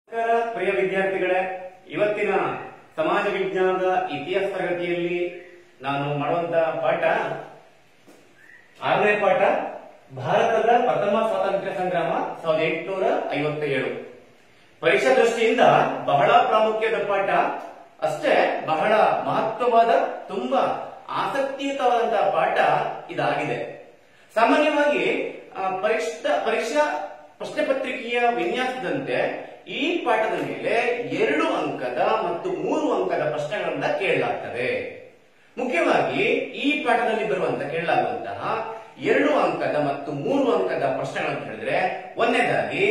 ನಮಸ್ಕಾರ ಪ್ರಿಯ ವಿದ್ಯಾರ್ಥಿಗಳೇ ಇವತ್ತಿನ ಸಮಾಜ ವಿಜ್ಞಾನದ ಇತಿಹಾಸ ತರಗತಿಯಲ್ಲಿ ನಾನು ಮಾಡುವಂತ ಪಾಠ ಆರನೇ ಪಾಠ ಭಾರತದ ಪ್ರಥಮ ಸ್ವಾತಂತ್ರ್ಯ ಸಂಗ್ರಾಮ ಸಾವಿರದ ಎಂಟುನೂರ ಐವತ್ತ ಏಳು ಪರೀಕ್ಷಾ ದೃಷ್ಟಿಯಿಂದ ಬಹಳ ಪ್ರಾಮುಖ್ಯದ ಪಾಠ ಅಷ್ಟೇ ಬಹಳ ಮಹತ್ವವಾದ ತುಂಬಾ ಆಸಕ್ತಿಯುತವಾದಂತಹ ಪಾಠ ಇದಾಗಿದೆ ಸಾಮಾನ್ಯವಾಗಿ ಆ, ಪರೀಕ್ಷಾ ಪರೀಕ್ಷಾ ಪ್ರಶ್ನೆ ಪತ್ರಿಕೆಯ ವಿನ್ಯಾಸದಂತೆ ಈ ಪಾಠದ ಮೇಲೆ ಎರಡು ಅಂಕದ ಮತ್ತು ಮೂರು ಅಂಕದ ಪ್ರಶ್ನೆಗಳನ್ನ ಕೇಳಲಾಗ್ತದೆ ಮುಖ್ಯವಾಗಿ ಈ ಪಾಠದಲ್ಲಿ ಬರುವಂತ ಕೇಳಲಾಗುವಂತಹ ಎರಡು ಅಂಕದ ಮತ್ತು ಮೂರು ಅಂಕದ ಪ್ರಶ್ನೆಗಳನ್ನು ಹೇಳಿದ್ರೆ ಒಂದನೇದಾಗಿ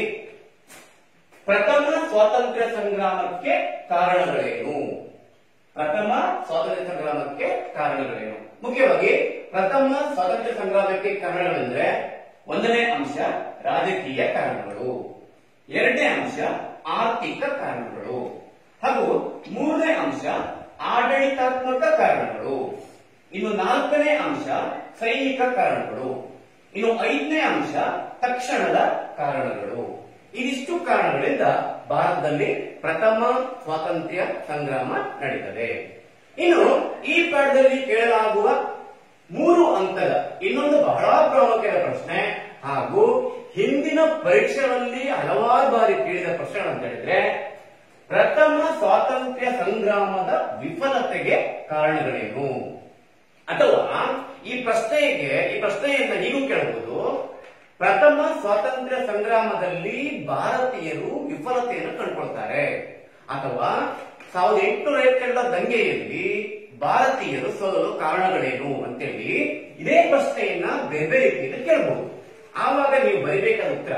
ಪ್ರಥಮ ಸ್ವಾತಂತ್ರ್ಯ ಸಂಗ್ರಾಮಕ್ಕೆ ಕಾರಣಗಳೇನು ಪ್ರಥಮ ಸ್ವಾತಂತ್ರ್ಯ ಸಂಗ್ರಾಮಕ್ಕೆ ಕಾರಣಗಳೇನು ಮುಖ್ಯವಾಗಿ ಪ್ರಥಮ ಸ್ವಾತಂತ್ರ್ಯ ಸಂಗ್ರಾಮಕ್ಕೆ ಕಾರಣಗಳೆಂದ್ರೆ ಒಂದನೇ ಅಂಶ ರಾಜಕೀಯ ಕಾರಣಗಳು ಎರಡನೇ ಅಂಶ ಆರ್ಥಿಕ ಕಾರಣಗಳು ಹಾಗೂ ಮೂರನೇ ಅಂಶ ಆಡಳಿತಾತ್ಮಕ ಕಾರಣಗಳು ಇನ್ನು ನಾಲ್ಕನೇ ಅಂಶ ಸೈನಿಕ ಕಾರಣಗಳು ಇನ್ನು ಐದನೇ ಅಂಶ ತಕ್ಷಣದ ಕಾರಣಗಳು ಇದಿಷ್ಟು ಕಾರಣಗಳಿಂದ ಭಾರತದಲ್ಲಿ ಪ್ರಥಮ ಸ್ವಾತಂತ್ರ್ಯ ಸಂಗ್ರಾಮ ನಡೀತದೆ ಇನ್ನು ಈ ಪಾಠದಲ್ಲಿ ಕೇಳಲಾಗುವ ಮೂರು ಅಂಕದ ಇನ್ನೊಂದು ಬಹಳ ಪ್ರಾಮುಖ್ಯದ ಪ್ರಶ್ನೆ ಹಾಗೂ ಹಿಂದಿನ ಪರೀಕ್ಷೆಗಳಲ್ಲಿ ಹಲವಾರು ಬಾರಿ ಕೇಳಿದ ಪ್ರಶ್ನೆಗಳು ಅಂತ ಹೇಳಿದ್ರೆ ಪ್ರಥಮ ಸ್ವಾತಂತ್ರ್ಯ ಸಂಗ್ರಾಮದ ವಿಫಲತೆಗೆ ಕಾರಣಗಳೇನು ಅಥವಾ ಈ ಪ್ರಶ್ನೆಗೆ ಈ ಪ್ರಶ್ನೆಯನ್ನ ಹೀಗೂ ಕೇಳಬಹುದು ಪ್ರಥಮ ಸ್ವಾತಂತ್ರ್ಯ ಸಂಗ್ರಾಮದಲ್ಲಿ ಭಾರತೀಯರು ವಿಫಲತೆಯನ್ನು ಕಂಡುಕೊಳ್ತಾರೆ ಅಥವಾ ಸಾವಿರದ ಎಂಟುನೂರ ಐವತ್ತೆರಡರ ದಂಗೆಯಲ್ಲಿ ಭಾರತೀಯರು ಸೋಲಲು ಕಾರಣಗಳೇನು ಅಂತೇಳಿ ಇದೇ ಪ್ರಶ್ನೆಯನ್ನ ಬೇರೆ ಬೇರೆ ರೀತಿಯಲ್ಲಿ ಕೇಳಬಹುದು ಆವಾಗ ನೀವು ಬರಿಬೇಕಾದ ಉತ್ತರ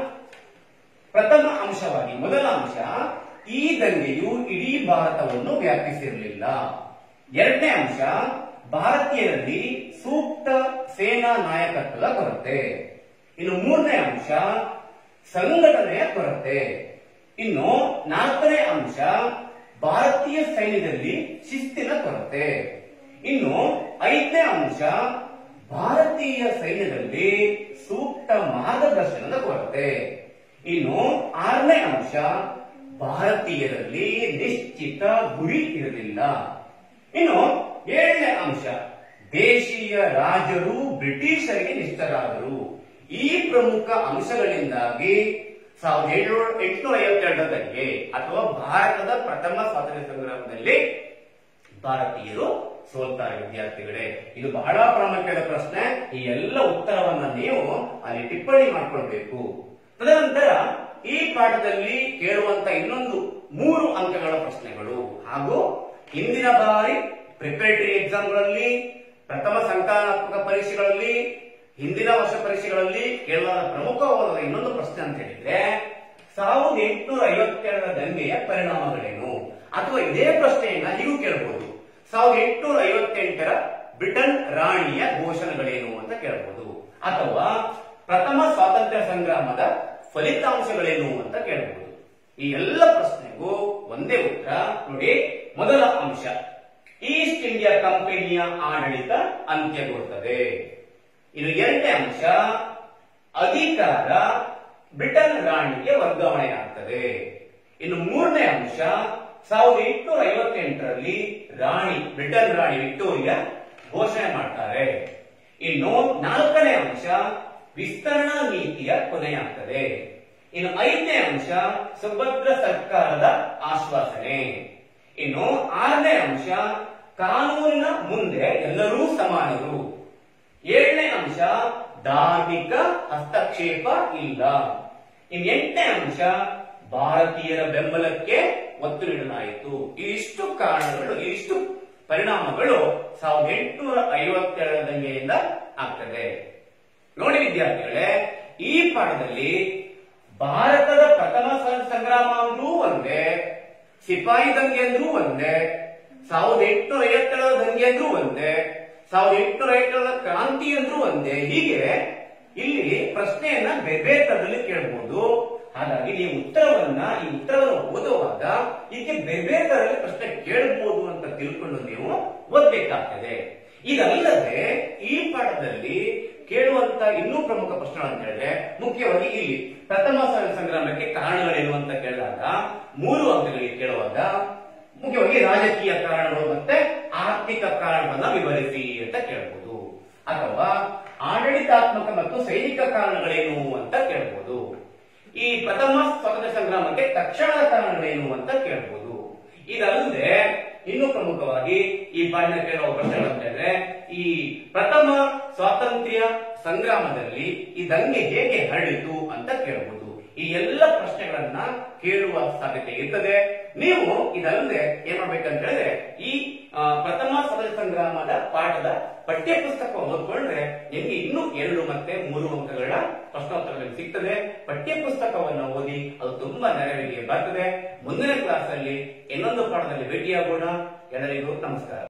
ಪ್ರಥಮ ಅಂಶವಾಗಿ ಮೊದಲ ಅಂಶ ಈ ದಂಗೆಯು ಇಡೀ ಭಾರತವನ್ನು ವ್ಯಾಪಿಸಿರಲಿಲ್ಲ ಎರಡನೇ ಅಂಶ ಭಾರತೀಯರಲ್ಲಿ ಸೂಕ್ತ ಸೇನಾ ನಾಯಕತ್ವದ ಕೊರತೆ ಇನ್ನು ಮೂರನೇ ಅಂಶ ಸಂಘಟನೆಯ ಕೊರತೆ ಇನ್ನು ನಾಲ್ಕನೇ ಅಂಶ ಭಾರತೀಯ ಸೈನ್ಯದಲ್ಲಿ ಶಿಸ್ತಿನ ಕೊರತೆ ಇನ್ನು ಐದನೇ ಅಂಶ ಭಾರತೀಯ ಸೈನ್ಯದಲ್ಲಿ ಸೂಕ್ತ ಮಾರ್ಗದರ್ಶನದ ಕೊರತೆ ಇನ್ನು ಆರನೇ ಅಂಶ ಭಾರತೀಯರಲ್ಲಿ ನಿಶ್ಚಿತ ಗುರಿ ಇರಲಿಲ್ಲ ಇನ್ನು ಏಳನೇ ಅಂಶ ದೇಶೀಯ ರಾಜರು ಬ್ರಿಟಿಷರಿಗೆ ನಿಷ್ಠರಾದರು ಈ ಪ್ರಮುಖ ಅಂಶಗಳಿಂದಾಗಿ ಸಾವಿರದ ಏಳ್ನೂರ ಎಂಟುನೂರ ಐವತ್ತೆರಡರಲ್ಲಿ ಅಥವಾ ಭಾರತದ ಪ್ರಥಮ ಸ್ವಾತಂತ್ರ್ಯ ಸಂಗ್ರಾಮದಲ್ಲಿ ಭಾರತೀಯರು ಸೋಲ್ತಾರೆ ವಿದ್ಯಾರ್ಥಿಗಳೇ ಇದು ಬಹಳ ಪ್ರಾಮುಖ್ಯದ ಪ್ರಶ್ನೆ ಈ ಎಲ್ಲ ಉತ್ತರವನ್ನ ನೀವು ಅಲ್ಲಿ ಟಿಪ್ಪಣಿ ಮಾಡ್ಕೊಳ್ಬೇಕು ತದನಂತರ ಈ ಪಾಠದಲ್ಲಿ ಕೇಳುವಂತ ಇನ್ನೊಂದು ಮೂರು ಅಂಕಗಳ ಪ್ರಶ್ನೆಗಳು ಹಾಗೂ ಹಿಂದಿನ ಬಾರಿ ಪ್ರಿಪರೇಟರಿ ಎಕ್ಸಾಮ್ಗಳಲ್ಲಿ ಪ್ರಥಮ ಸಂಕಲನಾತ್ಮಕ ಪರೀಕ್ಷೆಗಳಲ್ಲಿ ಹಿಂದಿನ ವರ್ಷ ಪರೀಕ್ಷೆಗಳಲ್ಲಿ ಕೇಳಲಾದ ಪ್ರಮುಖವಾದ ಇನ್ನೊಂದು ಪ್ರಶ್ನೆ ಅಂತ ಹೇಳಿದ್ರೆ ಸಾವಿರದ ಎಂಟುನೂರ ಐವತ್ತೆರಡರ ದಂಗೆಯ ಪರಿಣಾಮಗಳೇನು ಅಥವಾ ಇದೇ ಪ್ರಶ್ನೆಯನ್ನ ನೀವು ಕೇಳಬಹುದು ಸಾವಿರದ ಎಂಟುನೂರ ಐವತ್ತೆಂಟರ ಬ್ರಿಟನ್ ರಾಣಿಯ ಘೋಷಣೆಗಳೇನು ಅಂತ ಕೇಳಬಹುದು ಅಥವಾ ಪ್ರಥಮ ಸ್ವಾತಂತ್ರ್ಯ ಸಂಗ್ರಾಮದ ಫಲಿತಾಂಶಗಳೇನು ಅಂತ ಕೇಳಬಹುದು ಈ ಎಲ್ಲ ಪ್ರಶ್ನೆಗೂ ಒಂದೇ ಉತ್ತರ ನೋಡಿ ಮೊದಲ ಅಂಶ ಈಸ್ಟ್ ಇಂಡಿಯಾ ಕಂಪನಿಯ ಆಡಳಿತ ಅಂತ್ಯಗೊಳ್ಳುತ್ತದೆ ಇನ್ನು ಎರಡನೇ ಅಂಶ ಅಧಿಕಾರ ಬ್ರಿಟನ್ ರಾಣಿಗೆ ವರ್ಗಾವಣೆಯಾಗ್ತದೆ ಇನ್ನು ಮೂರನೇ ಅಂಶ ಸಾವಿರದ ಎಂಟುನೂರ ಐವತ್ತೆಂಟರಲ್ಲಿ ರಾಣಿ ಬ್ರಿಟನ್ ರಾಣಿ ವಿಕ್ಟೋರಿಯಾ ಘೋಷಣೆ ಮಾಡ್ತಾರೆ ಇನ್ನು ನಾಲ್ಕನೇ ಅಂಶ ವಿಸ್ತರಣಾ ನೀತಿಯ ಕೊನೆಯಾಗ್ತದೆ ಇನ್ನು ಐದನೇ ಅಂಶ ಸುಭದ್ರ ಸರ್ಕಾರದ ಆಶ್ವಾಸನೆ ಇನ್ನು ಆರನೇ ಅಂಶ ಕಾನೂನಿನ ಮುಂದೆ ಎಲ್ಲರೂ ಸಮಾನರು ಏಳನೇ ಅಂಶ ಧಾರ್ಮಿಕ ಹಸ್ತಕ್ಷೇಪ ಇಲ್ಲ ಇನ್ನು ಎಂಟನೇ ಅಂಶ ಭಾರತೀಯರ ಬೆಂಬಲಕ್ಕೆ ಒತ್ತು ನೀಡಲಾಯಿತು ಇಷ್ಟು ಕಾರಣಗಳು ಇಷ್ಟು ಪರಿಣಾಮಗಳು ಸಾವಿರದ ಎಂಟುನೂರ ಐವತ್ತೆರಡರ ದಂಗೆಯಿಂದ ಆಗ್ತದೆ ನೋಡಿ ವಿದ್ಯಾರ್ಥಿಗಳೇ ಈ ಪಾಠದಲ್ಲಿ ಭಾರತದ ಪ್ರಥಮ ಸ್ವಾತಂತ್ರ್ಯ ಸಂಗ್ರಾಮ ಅಂದ್ರೂ ಒಂದೇ ಸಿಪಾಯಿ ದಂಗೆ ಅಂದ್ರೂ ಒಂದೇ ಸಾವಿರದ ಎಂಟುನೂರ ಐವತ್ತೆರಡರ ದಂಗೆ ಅಂದ್ರೂ ಒಂದೇ ಸಾವಿರದ ಎಂಟುನೂರ ಐವತ್ತೆರಡರ ಕ್ರಾಂತಿ ಅಂದ್ರೂ ಒಂದೇ ಹೀಗೆ ಇಲ್ಲಿ ಪ್ರಶ್ನೆಯನ್ನ ಬೇರೆ ಬೇರೆ ತರದಲ್ಲಿ ಕೇಳಬಹುದು ಹಾಗಾಗಿ ನೀವು ಉತ್ತರವನ್ನ ಈ ಉತ್ತರವನ್ನು ಓದುವಾಗ ಇದಕ್ಕೆ ಬೇರೆ ಬೇರೆ ತರದಲ್ಲಿ ಪ್ರಶ್ನೆ ಕೇಳಬಹುದು ಅಂತ ತಿಳ್ಕೊಂಡು ನೀವು ಓದ್ಬೇಕಾಗ್ತದೆ ಇದಲ್ಲದೆ ಈ ಪಾಠದಲ್ಲಿ ಕೇಳುವಂತ ಇನ್ನೂ ಪ್ರಮುಖ ಪ್ರಶ್ನೆ ಅಂತ ಹೇಳಿದ್ರೆ ಮುಖ್ಯವಾಗಿ ಇಲ್ಲಿ ಪ್ರಥಮ ಸ್ವಾತಂತ್ರ್ಯ ಸಂಗ್ರಾಮಕ್ಕೆ ಕಾರಣಗಳೇನು ಅಂತ ಕೇಳಿದಾಗ ಮೂರು ಅಂಕಗಳಿಗೆ ಕೇಳುವಾಗ ಮುಖ್ಯವಾಗಿ ರಾಜಕೀಯ ಕಾರಣಗಳು ಮತ್ತೆ ಆರ್ಥಿಕ ಕಾರಣಗಳನ್ನ ವಿವರಿಸಿ ಅಂತ ಕೇಳಬಹುದು ಅಥವಾ ಆಡಳಿತಾತ್ಮಕ ಮತ್ತು ಸೈನಿಕ ಕಾರಣಗಳೇನು ಅಂತ ಕೇಳಬಹುದು ಈ ಪ್ರಥಮ ಸ್ವಾತಂತ್ರ್ಯ ಸಂಗ್ರಾಮಕ್ಕೆ ತಕ್ಷಣದ ಕಾರಣಗಳೇನು ಅಂತ ಕೇಳಬಹುದು ಇದಲ್ಲದೆ ಇನ್ನು ಪ್ರಮುಖವಾಗಿ ಈ ಪಾಠ ಕೇಳುವ ಪ್ರಶ್ನೆಗಳು ಅಂತ ಹೇಳಿದ್ರೆ ಈ ಪ್ರಥಮ ಸ್ವಾತಂತ್ರ್ಯ ಸಂಗ್ರಾಮದಲ್ಲಿ ಈ ದಂಗೆ ಹೇಗೆ ಹರಡಿತು ಅಂತ ಕೇಳಬಹುದು ಈ ಎಲ್ಲ ಪ್ರಶ್ನೆಗಳನ್ನ ಕೇಳುವ ಸಾಧ್ಯತೆ ಇರ್ತದೆ ನೀವು ಇದಲ್ಲದೆ ಏನ್ ಮಾಡ್ಬೇಕಂತ ಹೇಳಿದ್ರೆ ಈ ಆ, ಪ್ರಥಮ ಸ್ವಾತಂತ್ರ್ಯ ಸಂಗ್ರಾಮದ ಪಾಠದ ಪಠ್ಯ ಪುಸ್ತಕ ಓದ್ಕೊಂಡ್ರೆ ನಿಮ್ಗೆ ಇನ್ನೂ ಎರಡು ಮತ್ತೆ ಮೂರು ಅಂಕಗಳ ಪ್ರಶ್ನೋತ್ತರಗಳು ಸಿಗ್ತದೆ ಪಠ್ಯ ಪುಸ್ತಕವನ್ನು ಓದಿ ಅದು ತುಂಬಾ ನೆರವಿಗೆ ಬರ್ತದೆ ಮುಂದಿನ ಕ್ಲಾಸ್ ಅಲ್ಲಿ ಇನ್ನೊಂದು ಪಾಠದಲ್ಲಿ ಭೇಟಿಯಾಗೋಣ ಎಲ್ಲರಿಗೂ ನಮಸ್ಕಾರ